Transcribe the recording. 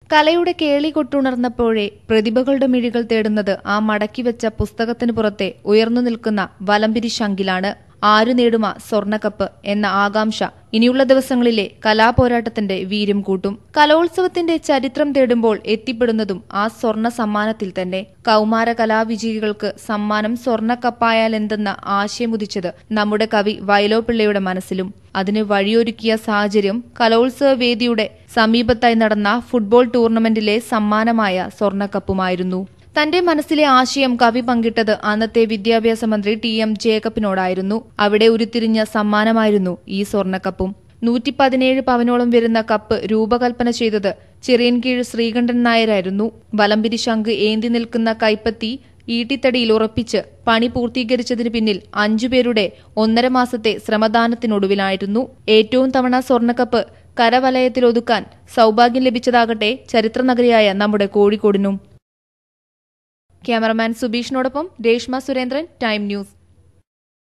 കലയുടെ കേളി കൊട്ടുണർന്നപ്പോഴേ പ്രതിഭകളുടെ മിഴികൾ തേടുന്നത് ആ മടക്കിവെച്ച പുസ്തകത്തിന് പുറത്തെ ഉയർന്നു നിൽക്കുന്ന വലംപിരി ശങ്കിലാണ് ആരു നേടുമ സ്വർണക്കപ്പ് എന്ന ആകാംക്ഷ ഇനിയുള്ള ദിവസങ്ങളിലെ കലാപോരാട്ടത്തിന്റെ വീര്യം കൂട്ടും കലോത്സവത്തിന്റെ ചരിത്രം തേടുമ്പോൾ എത്തിപ്പെടുന്നതും ആ സ്വർണ സമ്മാനത്തിൽ തന്നെ കൗമാര കലാവിജയികൾക്ക് സമ്മാനം സ്വർണക്കപ്പായാൽ എന്തെന്ന ആശയമുദിച്ചത് നമ്മുടെ കവി വയലോ പിള്ളയുടെ മനസ്സിലും അതിന് വഴിയൊരുക്കിയ സാഹചര്യം കലോത്സവ വേദിയുടെ സമീപത്തായി നടന്ന ഫുട്ബോൾ ടൂർണമെന്റിലെ സമ്മാനമായ സ്വർണക്കപ്പുമായിരുന്നു തന്റെ മനസ്സിലെ ആശയം കവി പങ്കിട്ടത് അന്നത്തെ വിദ്യാഭ്യാസ മന്ത്രി ടി എം ജേക്കബിനോടായിരുന്നു അവിടെ ഉരുത്തിരിഞ്ഞ സമ്മാനമായിരുന്നു ഈ സ്വർണക്കപ്പും നൂറ്റി പതിനേഴ് പവനോളം വരുന്ന കപ്പ് രൂപകൽപ്പന ചെയ്തത് ചിറയൻകീഴ് ശ്രീകണ്ഠൻ നായരായിരുന്നു വലംപിരി ശംഖ് ഏന്തി നിൽക്കുന്ന കൈപ്പത്തി ഈട്ടിത്തടിയിൽ ഉറപ്പിച്ച് പണി പൂർത്തീകരിച്ചതിന് പിന്നിൽ അഞ്ചുപേരുടെ ഒന്നര മാസത്തെ ശ്രമദാനത്തിനൊടുവിലായിരുന്നു ഏറ്റവും തവണ സ്വർണക്കപ്പ് കരവലയത്തിലൊതുക്കാൻ സൗഭാഗ്യം ലഭിച്ചതാകട്ടെ ചരിത്രനഗരിയായ നമ്മുടെ കോഴിക്കോടിനും ക്യാമറമാൻ സുബീഷിനോടൊപ്പം രേഷ്മ സുരേന്ദ്രൻ ടൈം ന്യൂസ്